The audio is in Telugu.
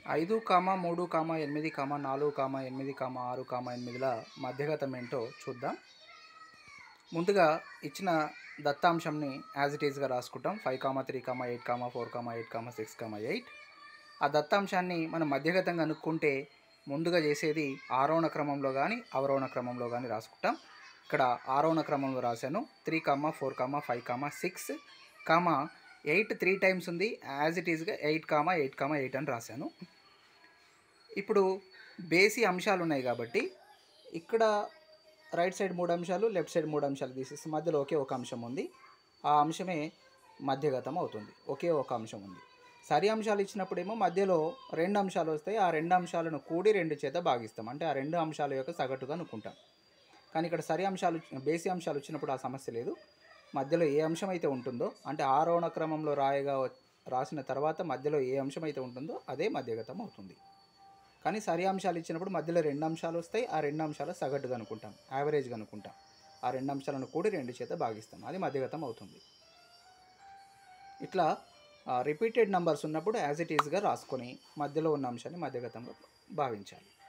ఐదు కామ మూడు కామ ఎనిమిది కామ నాలుగు కామ ఎనిమిది కామ ఆరు కామ ఎనిమిదిల మధ్యగతం ఏంటో చూద్దాం ముందుగా ఇచ్చిన దత్తాంశంని యాజ్ ఇట్ ఈస్గా రాసుకుంటాం five comma three comma eight comma four comma eight comma six comma eight ఆ దత్తాంశాన్ని మనం మధ్యగతంగా అనుకుంటే ముందుగా చేసేది ఆరోహణ క్రమంలో కానీ అవరోహణ క్రమంలో కానీ రాసుకుంటాం ఇక్కడ ఆరోహణ క్రమంలో రాశాను three comma four comma five comma six comma eight three times ఉంది యాజ్ ఇట్ ఈస్గా eight comma eight comma eight అని రాశాను ఇప్పుడు బేసి అంశాలు ఉన్నాయి కాబట్టి ఇక్కడ రైట్ సైడ్ మూడు అంశాలు లెఫ్ట్ సైడ్ మూడు అంశాలు తీసేసి మధ్యలో ఒకే ఒక అంశం ఉంది ఆ అంశమే మధ్యగతం అవుతుంది ఒకే ఒక అంశం ఉంది సరి అంశాలు ఇచ్చినప్పుడేమో మధ్యలో రెండు అంశాలు వస్తాయి ఆ రెండు అంశాలను కూడి రెండు చేత భాగిస్తాం అంటే ఆ రెండు అంశాల యొక్క సగటుగా అనుకుంటాం కానీ ఇక్కడ సరి అంశాలు బేసి అంశాలు వచ్చినప్పుడు ఆ సమస్య లేదు మధ్యలో ఏ అంశం అయితే ఉంటుందో అంటే ఆరోహణ క్రమంలో రాయగా వ- రాసిన తర్వాత మధ్యలో ఏ అంశం అయితే ఉంటుందో అదే మధ్యగతం అవుతుంది కానీ సరి అంశాలు ఇచ్చినప్పుడు మధ్యలో రెండు అంశాలు వస్తాయి ఆ రెండు అంశాలు సగటుగా అనుకుంటాం యావరేజ్గా అనుకుంటాం ఆ రెండు అంశాలను కూడి రెండు చేత భాగిస్తాం అది మధ్యగతం అవుతుంది ఇట్లా రిపీటెడ్ నంబర్స్ ఉన్నప్పుడు యాజ్ ఇట్ ఈస్గా రాసుకొని మధ్యలో ఉన్న అంశాన్ని మధ్యగతంగా భావించాలి